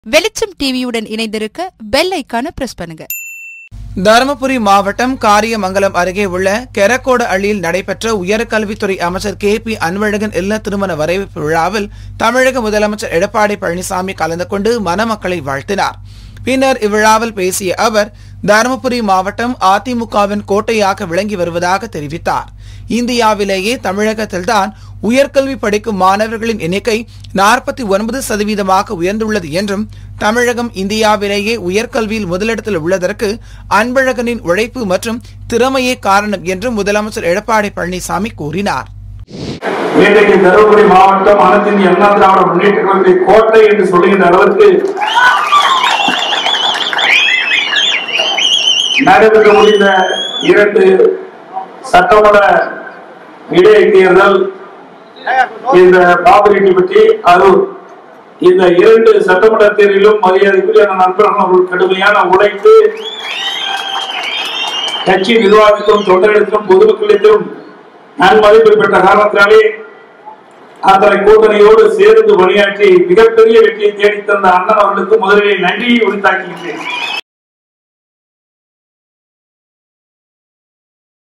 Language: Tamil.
வெளிச்சம் டிவியுடன் இணைந்திருக்க பெல் ஐக்கான பிரஸ் பண்ணுங்க தருமபுரி மாவட்டம் காரியமங்கலம் அருகே உள்ள கெரக்கோடு அள்ளியில் நடைபெற்ற உயர்கல்வித்துறை அமைச்சர் கே பி அன்பழகன் இல்ல திருமண வரவேற்பு விழாவில் தமிழக முதலமைச்சர் எடப்பாடி பழனிசாமி கலந்து கொண்டு மணமக்களை வாழ்த்தினார் பின்னர் இவ்விழாவில் பேசிய அவர் தருமபுரி மாவட்டம் அதிமுகவின் கோட்டையாக விளங்கி வருவதாக தெரிவித்தார் இந்தியாவிலேயே தமிழகத்தில்தான் உயர்கல்வி படிக்கும் மாணவர்களின் எண்ணிக்கை நாற்பத்தி ஒன்பது சதவீதமாக உயர்ந்துள்ளது என்றும் தமிழகம் இந்தியாவிலேயே உயர்கல்வியில் முதலிடத்தில் உள்ளதற்கு அன்பழகனின் உழைப்பு மற்றும் திறமையே காரணம் என்றும் முதலமைச்சர் எடப்பாடி பழனிசாமி கூறினார் இன்றைக்கு தருமபுரி மாவட்டம் அனைத்து இந்திய அண்ணா திராவிட முன்னேற்ற கழகத்தை கோட்டை என்று சொல்லுகின்ற அளவுக்கு நடைபெற்று முடிந்த இரண்டு சட்டமன்ற இடைத் தேர்தல் இந்த பாபரெட்டிப்பட்டி அரூர் இந்த இரண்டு சட்டமன்ற தேர்தலிலும் மரியாதைக்குரிய நண்பர்கள் அவர்கள் கடுமையான உழைப்பு கட்சி நிர்வாகத்திலும் தொண்டரிடத்திலும் பொதுமக்களிடத்திலும் நன்மதிப்பு பெற்ற காரணத்தினாலே அத்தனை கூட்டணியோடு சேர்ந்து பணியாற்றி மிகப்பெரிய வெற்றியை தேடித் தந்த அண்ணன் அவர்களுக்கு முதலிலே நன்றியை உரித்தாக்கியிருக்கிறேன்